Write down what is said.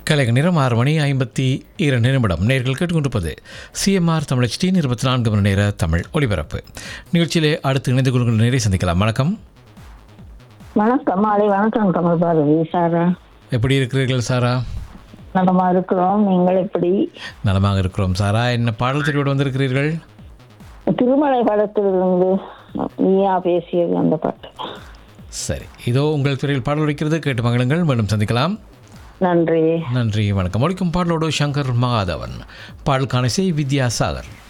கலைக நேரம் ஆறு மணி ஐம்பத்தி இரண்டு நிமிடம் நேர்கள் கேட்டுக்கொண்டிருப்பது சிஎம்ஆர் தமிழ் டி இருபத்தி நான்கு மணி நேர தமிழ் ஒலிபரப்பு நிகழ்ச்சியிலே அடுத்து இணைந்து கொள்கிற நேரை சந்திக்கலாம் வணக்கம் வணக்கம் மாலை வணக்கம் கமல் பாரதி சாரா எப்படி இருக்கிறீர்கள் சாரா நலமா இருக்கிறோம் நீங்கள் எப்படி நலமாக இருக்கிறோம் சாரா என்ன பாடல் தெரிவோடு வந்திருக்கிறீர்கள் திருமலை படத்திலிருந்து நீயா பேசியது அந்த பாட்டு சரி இதோ உங்கள் துறையில் பாடல் வைக்கிறது கேட்டு மகிழுங்கள் மீண்டும் சந்திக்கலாம் நன்றி நன்றி வணக்கம் ஒழிக்கும் பாடலோடு சங்கர் மகாதவன் பாடலுக்கான இசை வித்யாசாகர்